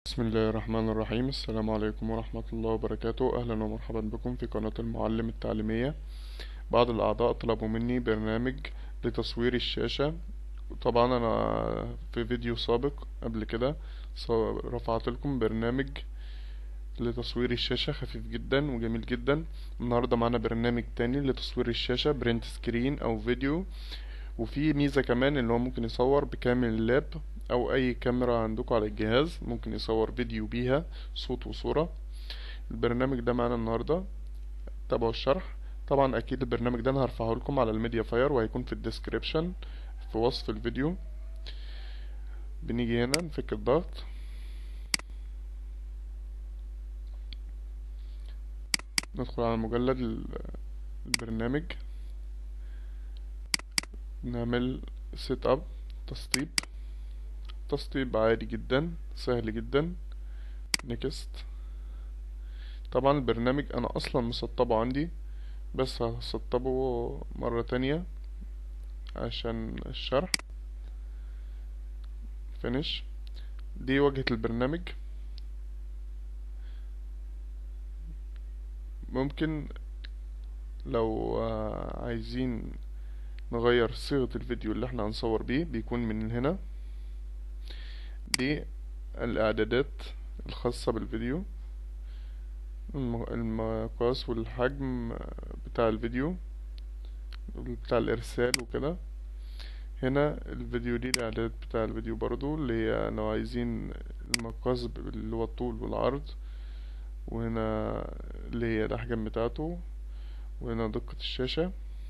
بسم الله الرحمن الرحيم السلام عليكم ورحمة الله وبركاته أهلا ومرحبا بكم في قناة المعلم التعليمية بعض الأعضاء طلبوا مني برنامج لتصوير الشاشة طبعا أنا في فيديو سابق قبل كده صو- رفعت لكم برنامج لتصوير الشاشة خفيف جدا وجميل جدا النهاردة معنا برنامج تاني لتصوير الشاشة برنت سكرين أو فيديو وفي ميزة كمان اللي هو ممكن يصور بكامل اللاب او اي كاميرا عندكم على الجهاز ممكن يصور فيديو بيها صوت وصورة البرنامج ده معانا النهاردة تابعوا الشرح طبعا اكيد البرنامج ده انا هرفعه لكم على الميديا فاير وهيكون في الديسكريبشن في وصف الفيديو بنيجي هنا نفك الضغط ندخل على مجلد ال- البرنامج نعمل سيت اب تسطيب تسطيب عادي جدا سهل جدا نكست طبعا البرنامج انا اصلا مسطبه عندي بس هسطبه مرة تانية عشان الشرح فينيش دي واجهة البرنامج ممكن لو آه، عايزين نغير صيغة الفيديو اللي احنا هنصور بيه بيكون من هنا دي الإعدادات الخاصة بالفيديو الم- المقاس والحجم بتاع الفيديو بتاع الإرسال وكده هنا الفيديو دي الإعدادات بتاع الفيديو برضو اللي هي لو عايزين المقاس ب- اللي هو الطول والعرض وهنا اللي هي الأحجام بتاعته وهنا دقة الشاشة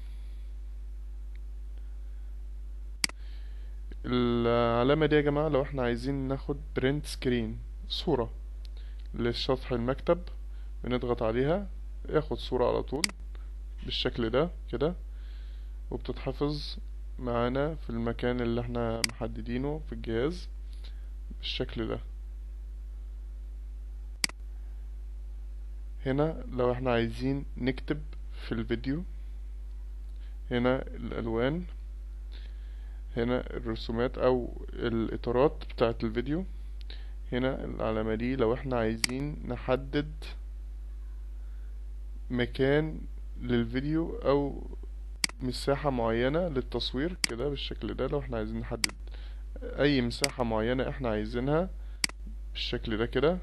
العلامة دي يا جماعة لو احنا عايزين ناخد برنت سكرين صورة لسطح المكتب بنضغط عليها ياخد صورة على طول بالشكل ده كده وبتتحفظ معانا في المكان اللي احنا محددينه في الجهاز بالشكل ده هنا لو احنا عايزين نكتب في الفيديو هنا الألوان هنا الرسومات او الاطارات بتاعة الفيديو هنا العلامة دي لو احنا عايزين نحدد مكان للفيديو او مساحة معينة للتصوير كده بالشكل ده لو احنا عايزين نحدد اي مساحة معينة احنا عايزينها بالشكل ده كده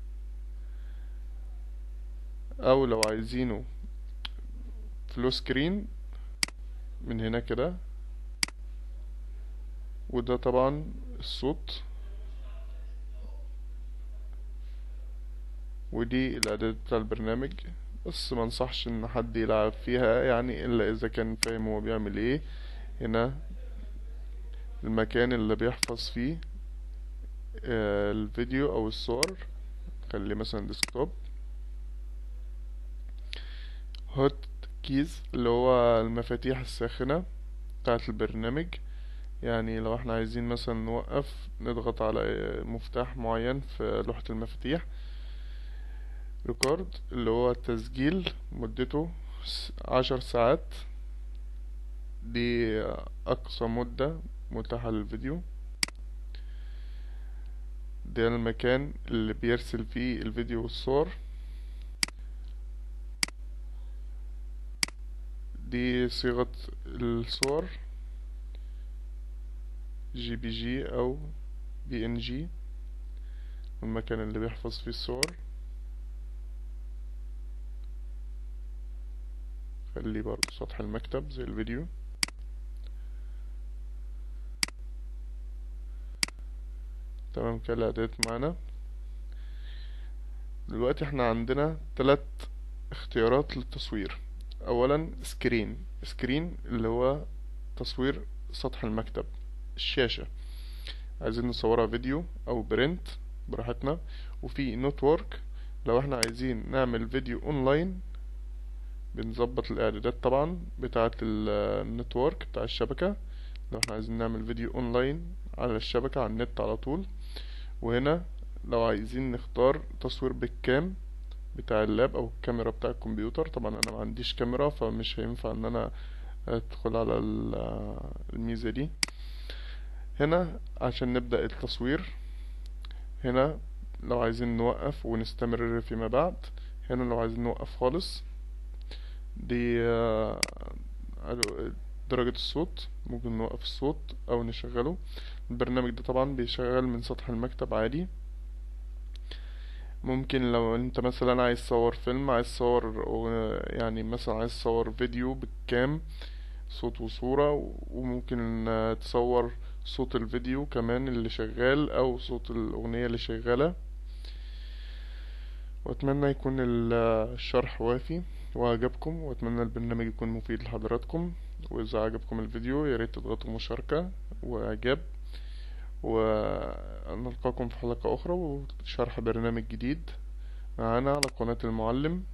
او لو عايزينه فلو سكرين من هنا كده وده طبعا الصوت ودي الاعداد بتاع البرنامج بس ما انصحش ان حد يلعب فيها يعني الا اذا كان فاهم هو بيعمل ايه هنا المكان اللي بيحفظ فيه آه، الفيديو او الصور خلي مثلا ديسكتوب هوت كيز اللي هو المفاتيح الساخنة بتاعة البرنامج يعني لو احنا عايزين مثلا نوقف نضغط على مفتاح معين في لوحة المفاتيح ريكورد اللي هو التسجيل مدته س- عشر ساعات دي أقصى مدة متاحة للفيديو ده المكان اللي بيرسل فيه الفيديو والصور دي صيغة الصور جي بي جي أو بي إن جي المكان اللي بيحفظ فيه الصور خليه برضه سطح المكتب زي الفيديو تمام كده الإعدادات معانا دلوقتي احنا عندنا تلات اختيارات للتصوير أولا سكرين سكرين اللي هو تصوير سطح المكتب الشاشة عايزين نصورها فيديو او برنت براحتنا وفي نتورك لو احنا عايزين نعمل فيديو اونلاين بنظبط الاعدادات طبعا بتاعة النتورك بتاع الشبكة لو احنا عايزين نعمل فيديو اونلاين على الشبكة على النت على طول وهنا لو عايزين نختار تصوير بالكام بتاع اللاب او الكاميرا بتاع الكمبيوتر طبعا انا ما عنديش كاميرا فمش هينفع ان انا ادخل على ال- الميزة دي هنا عشان نبدأ التصوير هنا لو عايزين نوقف ونستمر فيما بعد هنا لو عايزين نوقف خالص دي آه، درجة الصوت ممكن نوقف الصوت او نشغله البرنامج ده طبعا بيشغل من سطح المكتب عادي ممكن لو انت مثلا عايز تصور فيلم عايز تصور يعني مثلا عايز تصور فيديو بالكام صوت وصورة وممكن تصور صوت الفيديو كمان اللي شغال او صوت الاغنية اللي شغالة واتمنى يكون الشرح وافي وعجبكم واتمنى البرنامج يكون مفيد لحضراتكم واذا عجبكم الفيديو ياريت تضغطوا مشاركة واعجاب ونلقاكم في حلقة أخرى وشرح برنامج جديد معانا على قناة المعلم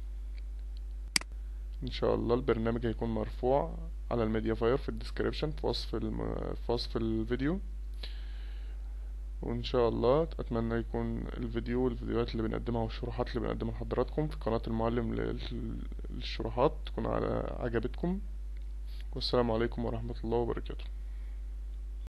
إن شاء الله البرنامج هيكون مرفوع على الميديا فاير في الديسكريبشن في وصف الم... في وصف الفيديو وإن شاء الله أتمنى يكون الفيديو والفيديوهات اللي بنقدمها والشروحات اللي بنقدمها لحضراتكم في قناة المعلم للشروحات تكون على عجبتكم والسلام عليكم ورحمة الله وبركاته